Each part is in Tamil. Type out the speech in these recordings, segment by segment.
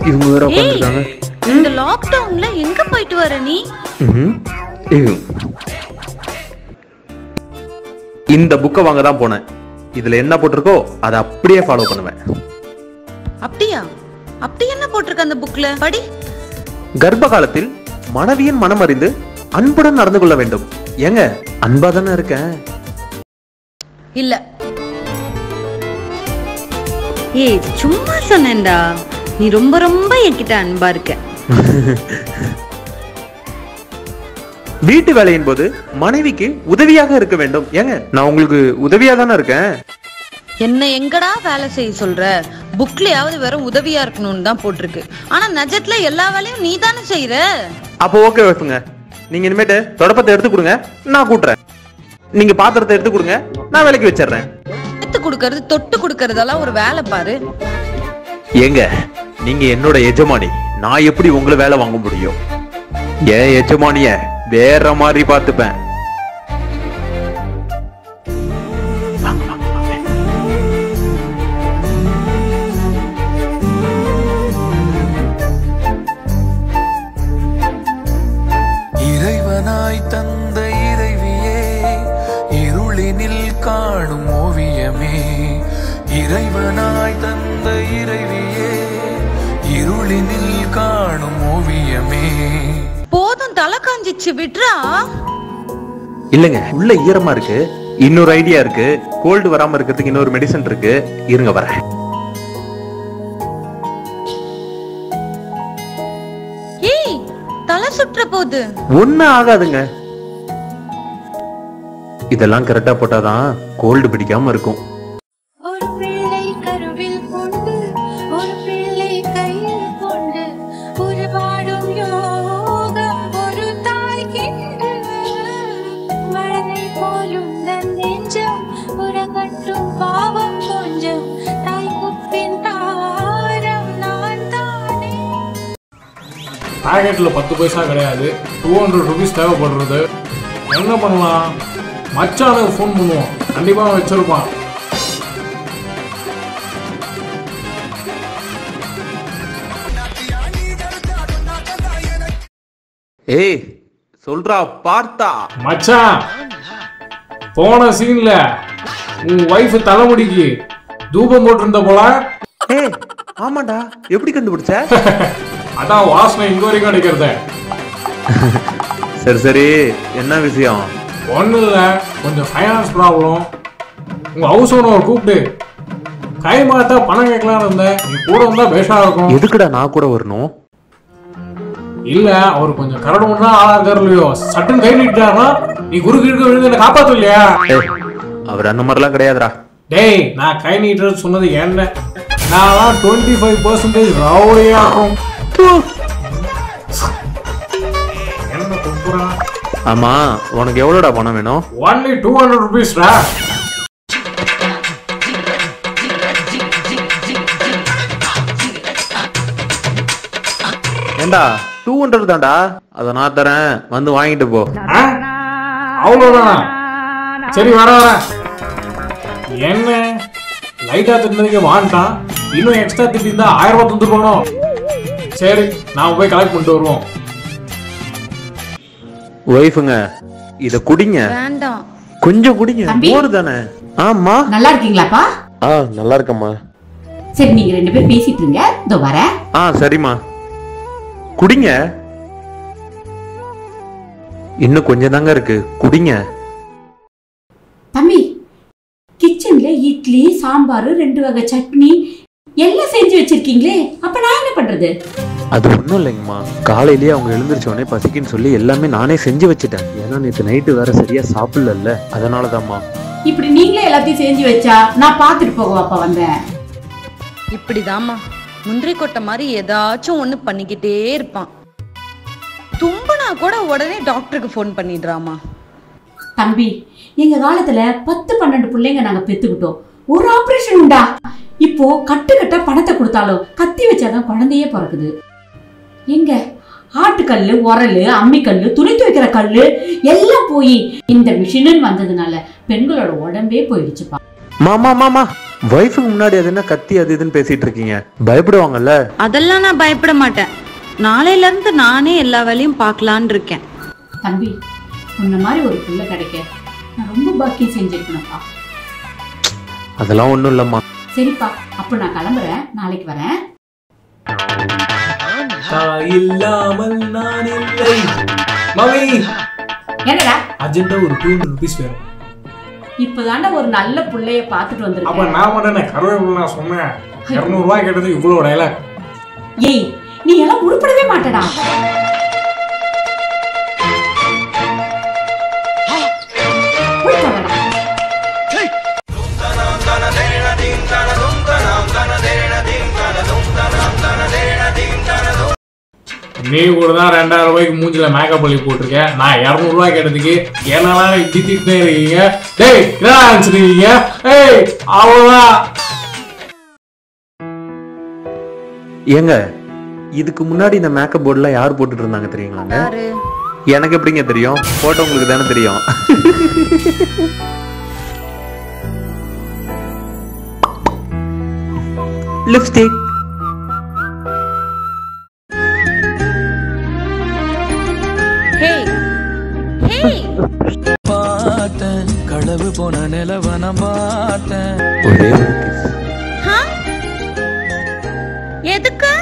இவங்க வேற உட்காந்துருக்காங்க இந்த லாக்டவுன்ல எங்க போயிட்டு வர நீ இந்த புக்கை வாங்க தான் போனேன் இதுல என்ன போட்டிருக்கோ அதை அப்படியே ஃபாலோ பண்ணுவேன் அப்படியா அப்படி என்ன போட்டிருக்க அந்த புக்ல படி கர்ப்ப காலத்தில் மனைவியின் மனம் அறிந்து அன்புடன் நடந்து கொள்ள வேண்டும் ஏங்க அன்பா தானே இருக்கேன் இல்ல ஏய் சும்மா சொன்னேன்டா நீ ரொம்ப ரொம்ப என்கிட்ட அன்பா இருக்க வீட்டு வேலையின் போது மனைவிக்கு உதவியாக இருக்க வேண்டும் ஏங்க நான் உங்களுக்கு உதவியா தானே இருக்கேன் என்ன எங்கடா வேலை செய்ய சொல்ற புக்லயாவது வெறும் உதவியா இருக்கணும்னு தான் போட்டிருக்கு ஆனா நிஜத்துல எல்லா வேலையும் நீ தானே செய்யற அப்போ ஓகே வைப்புங்க நீங்க இனிமேட்டு தொடப்பத்தை எடுத்து கொடுங்க நான் கூட்டுறேன் நீங்க பாத்திரத்தை எடுத்து கொடுங்க நான் வேலைக்கு வச்சிடுறேன் எடுத்து கொடுக்கறது தொட்டு கொடுக்கறதெல்லாம் ஒரு வேலை பாரு ஏங்க நீங்க என்னோட எஜமானி நான் எப்படி உங்களை வேலை வாங்க முடியும் ஏன் எஜமானிய வேற மாதிரி பார்த்துப்பேன் வாங்க, வாங்க, வாங்க. இறைவனாய் தந்த இறைவியே இருளினில் காணும் ஓவியமே இறைவனாய் தந்த இறைவியே இருளினில் காணும் ஓவியமே போதும் தலை காஞ்சிச்சு விட்றா இல்லைங்க உள்ள ஈரமா இருக்கு இன்னொரு ஐடியா இருக்கு கோல்டு வராம இருக்கிறதுக்கு இன்னொரு மெடிசன் இருக்கு இருங்க வரேன் ஏய் தலை சுற்ற போகுது ஒண்ணு ஆகாதுங்க இதெல்லாம் கரெக்டா போட்டாதான் கோல்டு பிடிக்காம இருக்கும் ஒரு பிள்ளை கருவில் கொண்டு ஒரு பிள்ளை கையில் கொண்டு ஒரு பாடும் யோகம் ஒரு தாய்க்கின்று மழலை போலும் தன் நெஞ்சம் உறங்கட்டும் பாவம் கொஞ்சம் தாய் குப்பின் தாரம் நான் தானே பாக்கெட்டில் பத்து பைசா கிடையாது டூ ஹண்ட்ரட் ருபீஸ் தேவைப்படுறது என்ன பண்ணலாம் மச்சானுக்கு ஃபோன் பண்ணுவோம் கண்டிப்பாக வச்சிருப்பான் ஏய் சொல்றா பார்த்தா மச்சான் போன சீன்ல உன் ஒய்ஃப் தலைமுடிக்கு தூபம் போட்டிருந்த போல ஏய் ஆமாடா எப்படி கண்டுபிடிச்ச அதான் வாசனை இங்க வரைக்கும் அடிக்கிறத சரி சரி என்ன விஷயம் ஒன்றும் இல்லை கொஞ்சம் ஃபைனான்ஸ் ப்ராப்ளம் உங்க ஹவுஸ் ஓனர் கூப்பிட்டு கை மாத்தா பணம் கேட்கலான்னு இருந்தேன் நீ கூட வந்தா பேஷா இருக்கும் எதுக்குடா நான் கூட வரணும் இல்ல அவர் கொஞ்சம் கரடு ஒன்றா ஆளா இருக்காரு இல்லையோ சட்டுன்னு கை நீட்டாருன்னா நீ குறுக்கு இருக்க விழுந்து என்ன காப்பாத்து இல்லையா ஏய் அவர் அந்த மாதிரிலாம் கிடையாதுடா டேய் நான் கை நீட்டுறது சொன்னது என்ன நான் டுவெண்ட்டி ஃபைவ் பர்சன்டேஜ் ரவுடியா இருக்கும் என்ன குப்புறான் ஆமா உனக்கு எவ்வளோடா பணம் வேணும் ஒன்லி டூ ஹண்ட்ரட் ருபீஸ்டா ஏண்டா டூ ஹண்ட்ரட் தான்டா அதை நான் தரேன் வந்து வாங்கிட்டு போ அவ்வளோதானா சரி வர வர என்ன லைட்டா திட்டினதுக்கு வாண்டான் இன்னும் எக்ஸ்ட்ரா திட்டிருந்தா ஆயிரம் ரூபாய் தந்துருவானோ சரி நான் போய் கலெக்ட் பண்ணிட்டு வருவோம் ஒய்ஃபுங்க இத குடிங்க வேண்டாம் கொஞ்சம் குடிங்க தம்பி? மோர் தானே ஆமா நல்லா இருக்கீங்களாப்பா ஆ நல்லா இருக்கம்மா சரி நீங்க ரெண்டு பேரும் பேசிட்டு இருங்க இதோ வரேன் ஆ சரிம்மா குடிங்க இன்னும் கொஞ்சம் தாங்க இருக்கு குடிங்க தம்பி கிச்சன்ல இட்லி சாம்பார் ரெண்டு வகை சட்னி எல்லாம் செஞ்சு வச்சிருக்கீங்களே அப்ப நான் என்ன பண்றது அது ஒன்றும் இல்லைங்கம்மா காலையிலேயே அவங்க எழுந்திரிச்ச உடனே பசிக்குன்னு சொல்லி எல்லாமே நானே செஞ்சு வச்சுட்டேன் ஏன்னா நேற்று நைட்டு வேற சரியா சாப்பிடல அதனால தான்மா இப்படி நீங்களே எல்லாத்தையும் செஞ்சு வச்சா நான் பாத்துட்டு போகவாப்பா வந்தேன் இப்படிதாம்மா முந்திரி கொட்டை மாதிரி ஏதாச்சும் ஒண்ணு பண்ணிக்கிட்டே இருப்பான் தும்புனா கூட உடனே டாக்டருக்கு ஃபோன் பண்ணிடுறாமா தம்பி எங்க காலத்துல பத்து பன்னெண்டு பிள்ளைங்க நாங்க பெத்துக்கிட்டோம் ஒரு ஆபரேஷன் உண்டா இப்போ கட்டு கட்டா பணத்தை கொடுத்தாலும் கத்தி வச்சாதான் குழந்தையே பிறக்குது எங்க ஆட்டுக்கல்லு உரலு அம்மிக்கல்லு துணி துவைக்கிற கல்லு எல்லாம் போய் இந்த மிஷினுன்னு வந்ததுனால பெண்களோட உடம்பே போயிடுச்சுப்பா மாமா மாமா ஒய்ஃபுக்கு முன்னாடி அது என்ன கத்தி அது இதுன்னு பேசிட்டு இருக்கீங்க பயப்படுவாங்கல்ல அதெல்லாம் நான் பயப்பட மாட்டேன் நாளையில இருந்து நானே எல்லா வேலையும் பார்க்கலான்னு இருக்கேன் தம்பி உன்ன மாதிரி ஒரு பிள்ளை கிடைக்க நான் ரொம்ப பாக்கியம் செஞ்சிருக்கணும்ப்பா அதெல்லாம் ஒண்ணும் இல்லம்மா சரிப்பா அப்ப நான் கிளம்புறேன் நாளைக்கு வரேன் தாய் இல்லாமல் நான் இல்லை மம்மி என்னடா அர்ஜென்ட்டா ஒரு டூ ஹண்ட்ரட் ருபீஸ் வேணும் இப்பதாண்டா ஒரு நல்ல புள்ளைய பாத்துட்டு அப்ப வந்திருக்கேன் நான் மட்டும் கருவேப்பிலை நான் சொன்னேன் இரநூறுவா கேட்டது இவ்வளோ டைலாக் ஏய் நீ எல்லாம் உருப்படவே மாட்டடா போய் தொலைடா. நீ கூட தான் ரெண்டாயிரம் ரூபாய்க்கு மூஞ்சில மேக்கப் பண்ணி போட்டிருக்க நான் இரநூறுவா கேட்டதுக்கு என்னடா இப்படி திட்டே இருக்கீங்க டேய் என்ன நினைச்சிருக்கீங்க ஏய் அவ்வளோதான் ஏங்க இதுக்கு முன்னாடி இந்த மேக்கப் போர்டுலாம் யார் போட்டுட்டு இருந்தாங்க தெரியுங்களாங்க யாரு எனக்கு எப்படிங்க தெரியும் போட்டோ உங்களுக்கு தானே தெரியும் லிப்ஸ்டிக் ஹே ஹே பார்த்தேன் களவு போன நிலவன பார்த்தேன் ஒரே ஒரு kiss. ஹா எதுக்கு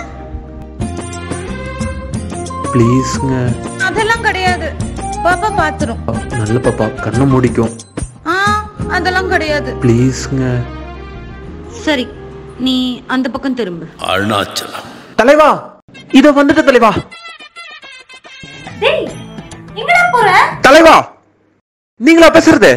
ப்ளீஸ்ங்க அதெல்லாம் கிடையாது பாப்பா பாத்துரும் நல்ல பாப்பா கண்ணை மூடிக்கும் ஆ அதெல்லாம் கிடையாது ப்ளீஸ்ங்க சரி நீ அந்த பக்கம் திரும்பு தலைவா இத வந்துட்ட தலைவா டேய் எங்கடா போற தலைவா நீங்களா பேசுறது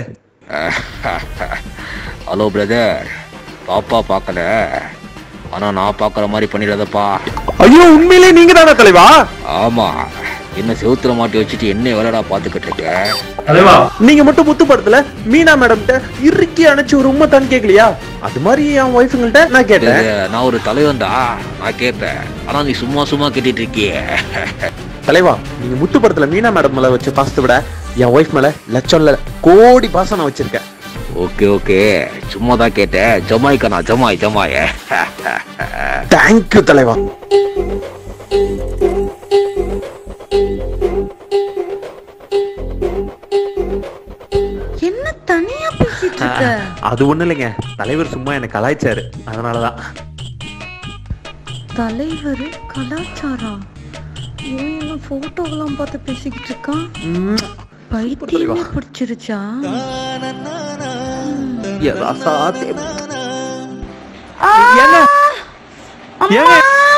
ஹலோ பிரதர் பாப்பா பார்க்கல ஆனா நான் பார்க்குற மாதிரி பண்ணிடாதப்பா ஐயோ உண்மையிலே நீங்க தானே தலைவா ஆமா என்ன செவுத்துல மாட்டி வச்சுட்டு என்ன வேலைடா பார்த்துக்கிட்டு இருக்க தலைவா நீங்க மட்டும் முத்து படத்துல மீனா மேடம் இறுக்கி அணைச்சு ஒரு உண்மை தான் கேட்கலையா அது மாதிரி என் ஒய்ஃபுங்கள்ட்ட நான் கேட்டேன் பிரதர், நான் ஒரு தலைவன்டா நான் கேட்பேன் ஆனா நீ சும்மா சும்மா கேட்டுட்டு இருக்கியே தலைவா நீங்க முத்து படத்துல மீனா மேடம் மேல வச்ச பாசத்தை விட என் ஒய்ஃப் மேல லட்சம் இல்ல கோடி பாசம் நான் வச்சிருக்கேன் ஓகே ஓகே சும்மா தான் கேட்டேன் ஜமாய்க்கா நான் ஜமாய் ஜமாய் தேங்க்யூ தலைவா என்ன தனியா பேசிட்டு இருக்க அது ஒண்ணு இல்லைங்க தலைவர் சும்மா எனக்கு கலாய்ச்சாரு அதனாலதான் தலைவர் கலாச்சாரம் இவன் எல்லாம் போட்டோவெல்லாம் பார்த்து பேசிக்கிட்டு இருக்கான் ம், பைத்தியமே பிடிச்சிருச்சா எதாசாத்தே. ஏங்க ஏங்க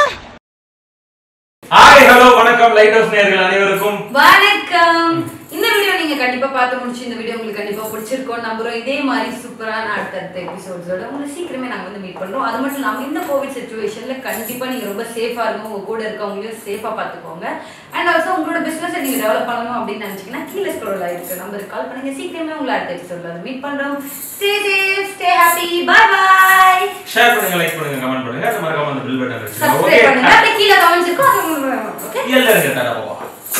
ஹாய் ஹலோ வணக்கம் லைட் ஆஃப் நேர்கள் அனைவருக்கும் வணக்கம் இந்த வீடியோ நீங்க கண்டிப்பா பார்த்து முடிச்சு இந்த வீடியோ உங்களுக்கு கண்டிப்பா பிடிச்சிருக்கும் நம்புறோம் இதே மாதிரி சூப்பரான அடுத்தடுத்த எபிசோட்ஸோட உங்களை சீக்கிரமே நாங்க வந்து மீட் பண்றோம் அது மட்டும் இல்லாம இந்த கோவிட் சுச்சுவேஷன்ல கண்டிப்பா நீங்க ரொம்ப சேஃபா இருங்க உங்க கூட இருக்கவங்களையும் சேஃபா பாத்துக்கோங்க அண்ட் ஆல்சோ உங்களோட பிசினஸ் நீங்க டெவலப் பண்ணணும் அப்படின்னு நினைச்சீங்கன்னா கீழே ஸ்க்ரோல் ஆயிருக்கு நம்பருக்கு கால் பண்ணுங்க சீக்கிரமே உங்களை அடுத்த எபிசோட்ல வந்து மீட் பண்றோம் stay safe stay happy bye bye share பண்ணுங்க லைக் பண்ணுங்க கமெண்ட் பண்ணுங்க அது மறக்காம அந்த பில் பட்டன் வச்சுக்கோங்க சப்ஸ்கிரைப் பண்ணுங்க அப்படியே கீழே கமெண்ட்ஸ் இருக்கும் அது ஓகே எல்லாரும் தர போவா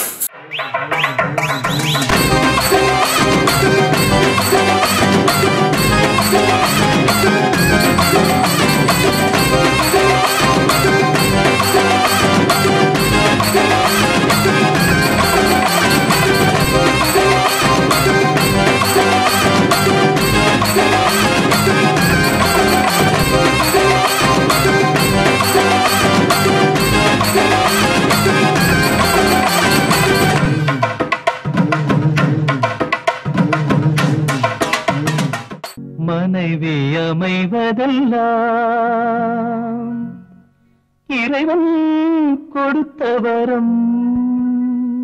மனைவி அமைவதெல்லாம் இறைவன் கொடுத்த வரம்